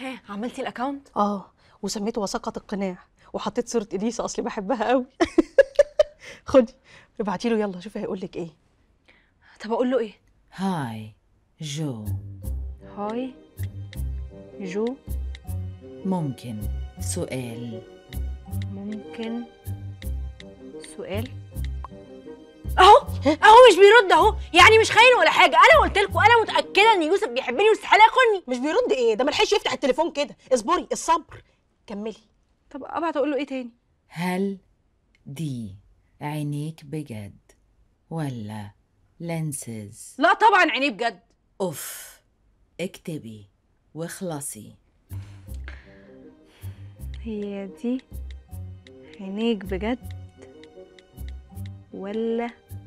ها عملتي الاكونت اه وسميته وثقة القناع وحطيت صورة اليسا اصلي بحبها قوي خدي ابعتي له يلا شوفي هيقول لك ايه طب اقول له ايه هاي جو هاي جو ممكن سؤال ممكن سؤال اهو اهو مش بيرد اهو يعني مش خاين ولا حاجه انا قلت لكم انا متاكده ان يوسف بيحبني واستحاله يخوني مش بيرد ايه ده ملحقش يفتح التليفون كده اصبري الصبر كملي طب ابعت اقول له ايه تاني هل دي عينيك بجد ولا لينسز لا طبعا عينيه بجد اوف اكتبي واخلصي هي دي عينيك بجد ولا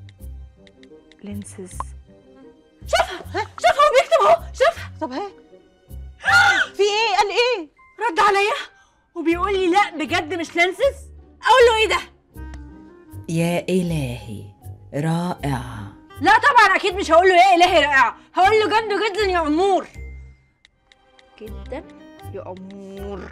لينسز شوفها شوفها هو بيكتب اهو شوفها طب ها في ايه قال ايه رد عليا وبيقول لي لا بجد مش لينسز اقول له ايه ده يا إلهي رائعة لا طبعا اكيد مش هقول له ايه الهي رائعه هقول له جد جدا يا امور جدا يا امور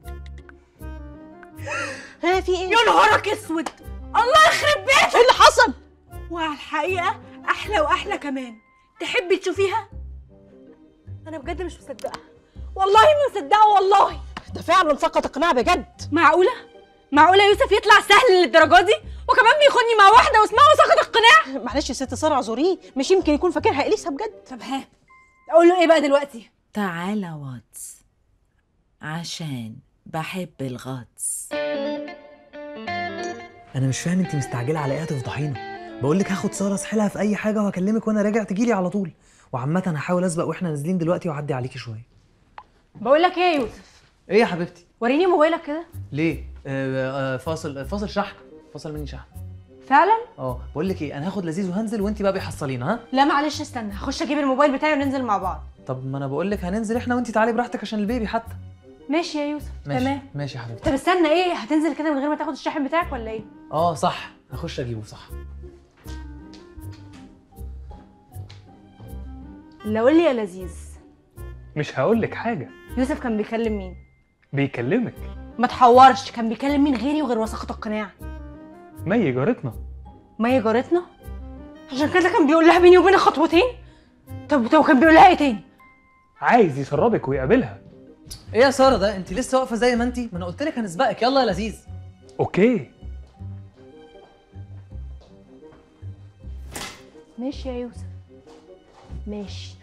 ها في ايه يا نهارك اسود الله يخرب بيتك ايه اللي حصل وعلى الحقيقه احلى واحلى كمان تحبي تشوفيها انا بجد مش مصدقه والله ما مصدقه والله ده فعلا سقط اقناع بجد معقوله معقوله يوسف يطلع سهل للدرجه دي وكمان بيخوني مع واحده واسمها وسخط القناع معلش يا ست ساره اعذريه مش يمكن يكون فاكرها اليسا بجد طب ها اقول له ايه بقى دلوقتي تعالى واتس عشان بحب الغطس انا مش فاهم انت مستعجله على ايه تفضحينا بقول لك هاخد ساره اسحلها في اي حاجه وهكلمك وانا راجع تجيلي على طول وعامه هحاول اسبق واحنا نازلين دلوقتي واعدي عليكي شويه بقول لك ايه يا يوسف ايه يا حبيبتي وريني موبايلك كده ليه آه آه فاصل فاصل شحن فاصل مني شحن فعلا اه بقول لك ايه انا هاخد لذيذ وهنزل وانت بقى بيحصلينا ها لا معلش استنى هخش اجيب الموبايل بتاعي وننزل مع بعض طب ما انا بقول لك هننزل احنا وانت تعالي براحتك عشان البيبي حتى ماشي يا يوسف ماشي تمام ماشي يا حبيبتي طب استنى ايه هتنزل كده من غير ما تاخد الشاحن بتاعك ولا ايه اه صح هخش اجيبه صح اللي قول لي يا لذيذ مش هقول لك حاجة يوسف كان بيكلم مين بيكلمك ما تحورش كان بيكلم مين غيري وغير وثيقة القناع مي جارتنا مي جارتنا عشان كده كان بيقول لها بيني وبينك خطوتين طب طب كان بيقول لها ايه تاني عايز يسربك ويقابلها ايه يا ساره ده انت لسه واقفه زي ما انت ما انا قلت لك هنسبقك يلا يا لذيذ اوكي ماشي يا يوسف ماشي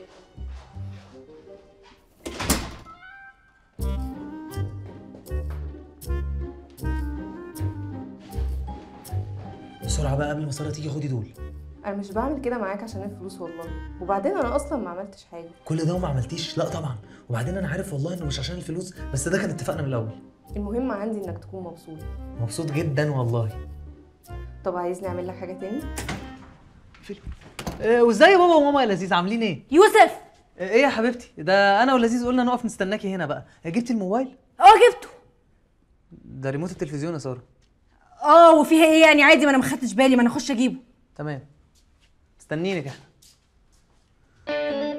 بسرعه بقى قبل ما ساره تيجي خدي دول انا مش بعمل كده معاك عشان الفلوس والله وبعدين انا اصلا ما عملتش حاجه كل ده وما عملتيش لا طبعا وبعدين انا عارف والله انه مش عشان الفلوس بس ده كان اتفقنا من الاول المهم عندي انك تكون مبسوط مبسوط جدا والله طب عايزني اعمل لك حاجه تاني إيه وازاي بابا وماما يا لذيذ عاملين ايه يوسف ايه يا حبيبتي ده انا ولذيذ قلنا نقف نستناكي هنا بقى جبتي الموبايل اه جبته ده ريموت التلفزيون يا ساره اه وفيها ايه يعني عادي ما انا ما خدتش بالي ما انا اخش اجيبه تمام استنينك احنا